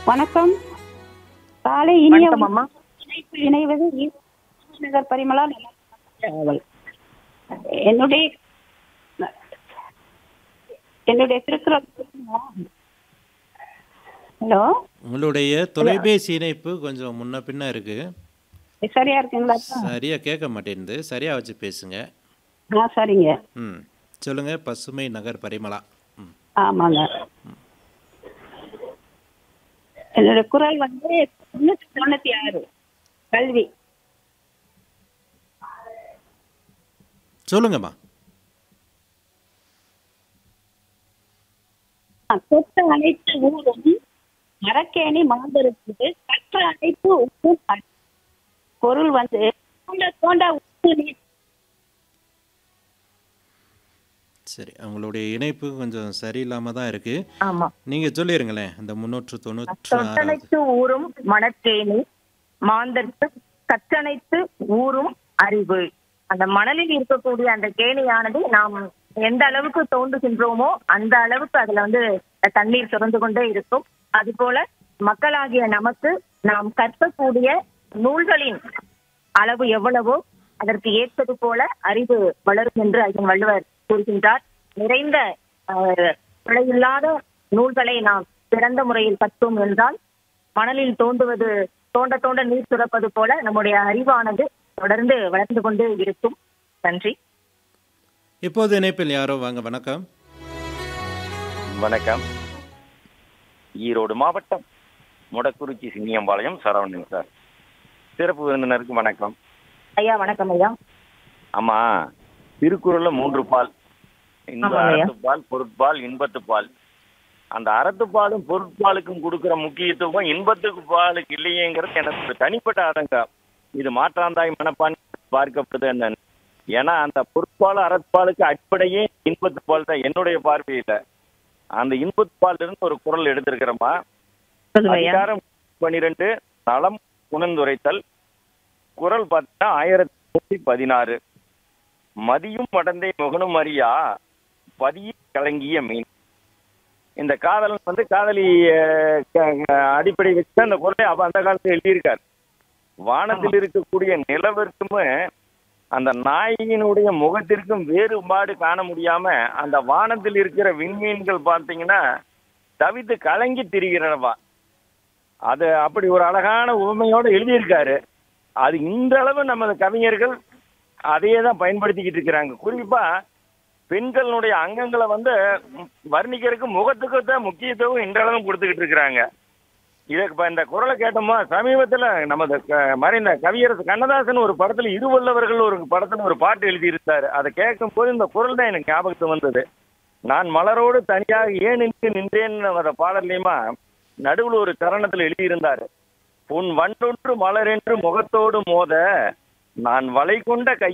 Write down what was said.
வணக்கம் காலை இனிய வணக்கம் அம்மா இணைப்பு இணைவது ஈஸ்வரி நகர் பரிமளா அவள் என்னுடைய என்னுடைய திருக்குறள் ஹலோ உங்களுடைய தொலைபேசி இணைப்பு கொஞ்சம் முன்ன பின்ன இருக்கு சரியா இருக்குங்களா சரியா கேட்க மாட்டேங்குது சரியா வச்சு பேசுங்க ஆ சரிங்க ம் சொல்லுங்க பசுமை நகர் பரிமளா ம் ஆமாங்க என்னுடைய குரல் வந்து முன்னூற்றி தொண்ணூத்தி ஆறு கல்வி சொல்லுங்கம்மா தொட்ட அனைத்து ஊரும் மரக்கேணி மாந்தருக்கு கற்ற அனைத்து உப்பும் அ- பொருள் வந்து தோண்ட தோண்ட உப்பு நீர் சரி அவங்களுடைய இணைப்பு கொஞ்சம் சரியில்லாம தான் இருக்கு ஆமா நீங்க சொல்லிருங்களேன் அந்த முன்னூற்று தொண்ணூற்று ஆறாவது தொட்டனைத்து ஊரும் மணற்கேணி மாந்தர்க்கு கற்றனைத்து ஊரும் அறிவு அந்த மணலில் இருக்கக்கூடிய அந்த கேணியானது நாம் எந்த அளவுக்கு தோண்டுகின்றோமோ அந்த அளவுக்கு அதுல வந்து தண்ணீர் சுரந்து கொண்டே இருக்கும் அது போல மக்களாகிய நமக்கு நாம் கற்கக்கூடிய நூல்களின் அளவு எவ்வளவோ அதற்கு ஏற்பது போல அறிவு வளரும் என்று ஐயன் வள்ளுவர் கூறுகின்றார் நிறைந்த ஆஹ், பிழையில்லாத நூல்களை நாம் சிறந்த முறையில் கற்றோம் என்றால் மணலில் தோண்டுவது தோண்ட தோண்ட நீர் சுரப்பது போல நம்முடைய அறிவானது தொடர்ந்து வளர்ந்து கொண்டே இருக்கும் நன்றி இப்போது இணைப்பில் யாரோ வாங்க வணக்கம் வணக்கம் ஈரோடு மாவட்டம் முடக்குறிச்சி சிங்கியம்பாளையம் சரவணன் சார் சிறப்பு விருந்தினருக்கு வணக்கம் ஐயா வணக்கம் ஐயா ஆமா திருக்குறள்ல மூன்று பால் இன்ப ஆமாங்க ஐயா. அறத்துப்பால் பொருட்பால் இன்பத்துப்பால் அந்த அறத்துப்பாலும் பொருட்பாலுக்கும் கொடுக்கிற முக்கியத்துவம் இன்பத்துக்கு பாலுக்கு இல்லையேங்கிறது எனக்கு ஒரு தனிப்பட்ட ஆதங்கம் இது மாற்றாந்தாய் மனப்பான் பார்க்கப்படுது என்னன்னு ஏன்னா அந்த பொருட்பால் அறப்பாலுக்கு அடிப்படையே இன்பத்துப்பால் தான் என்னுடைய பார்வையில அந்த இன்பத்துப்பால் இருந்து ஒரு குரல் எடுத்திருக்கிறோமா சொல்லுங்க ஐயா அதிகாரம் பனிரெண்டு நலம் உணர்ந்துரைத்தல் குரல் பார்த்தா ஆயிரத்தி நூத்தி பதினாறு மதியும் மடந்தை முகனும் அறியா பதிய கலங்கிய மீன் இந்த காதலன் வந்து காதலி அஹ், க- அடிப்படை வச்சு அந்த குரலை அப்ப அந்த காலத்துல எழுதியிருக்கார் வானத்தில் இருக்கக்கூடிய நிலவிற்குமே அந்த நாயினுடைய முகத்திற்கும் வேறுபாடு காண முடியாம அந்த வானத்தில் இருக்கிற விண்மீன்கள் பார்த்தீங்கன்னா தவித்து கலங்கி திரிகிறனவா அது அப்படி ஒரு அழகான உண்மையோட எழுதியிருக்காரு அது இந்த அளவு நமது கவிஞர்கள் அதையே தான் பயன்படுத்திக்கிட்டு இருக்கிறாங்க குறிப்பா பெண்களுடைய அங்கங்களை வந்து ம், வர்ணிக்கிறதுக்கு முகத்துக்கு தான் முக்கியத்துவம் இன்றளவும் கொடுத்துக்கிட்டு இருக்கிறாங்க இதுக்கு இப்ப இந்த குரலை கேட்டோமா சமீபத்துல நமது க- மறைந்த கவியரசு கண்ணதாசன் ஒரு படத்துல இருவல்லவர்கள் ஒரு படத்துல ஒரு பாட்டு எழுதியிருந்தாரு அதை கேட்கும் போது இந்த குரல் தான் எனக்கு ஞாபகத்து வந்தது நான் மலரோடு தனியாக ஏன் நின்று நின்றேன் அந்த பாடல்லையுமா நடுவுல ஒரு தருணத்துல எழுதியிருந்தாரு உன் வண்டொன்று மலரென்று முகத்தோடு மோத நான் வளை கொண்ட கை